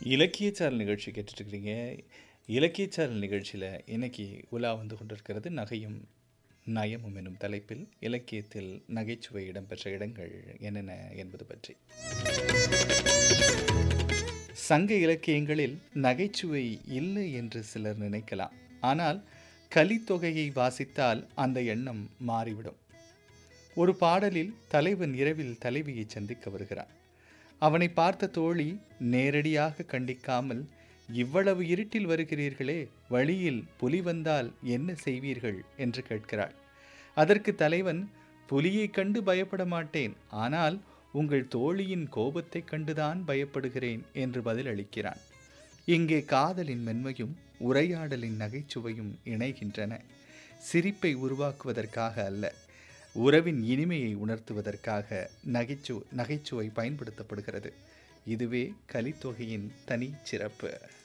இலக்கியச்சாரல் நிகழ்ச்சி கேட்டுட்ருக்கிறீங்க இலக்கியச்சாரல் நிகழ்ச்சியில் இன்னைக்கு உலா வந்து கொண்டிருக்கிறது நகையும் நயமும் எனும் தலைப்பில் இலக்கியத்தில் நகைச்சுவை இடம்பெற்ற இடங்கள் என்னென்ன என்பது பற்றி சங்க இலக்கியங்களில் நகைச்சுவை இல்லை என்று சிலர் நினைக்கலாம் ஆனால் கலித்தொகையை வாசித்தால் அந்த எண்ணம் மாறிவிடும் ஒரு பாடலில் தலைவன் இரவில் தலைவியை சந்திக்க வருகிறான் அவனை பார்த்த தோழி நேரடியாக கண்டிக்காமல் இவ்வளவு இருட்டில் வருகிறீர்களே வழியில் புலி வந்தால் என்ன செய்வீர்கள் என்று கேட்கிறாள் அதற்கு தலைவன் புலியைக் கண்டு பயப்பட மாட்டேன் ஆனால் உங்கள் தோழியின் கோபத்தைக் கண்டுதான் பயப்படுகிறேன் என்று பதிலளிக்கிறான் இங்கே காதலின் மென்மையும் உரையாடலின் நகைச்சுவையும் இணைகின்றன சிரிப்பை உருவாக்குவதற்காக அல்ல உறவின் இனிமையை உணர்த்துவதற்காக நகைச்சு நகைச்சுவை பயன்படுத்தப்படுகிறது இதுவே கலித்தொகையின் தனி சிறப்பு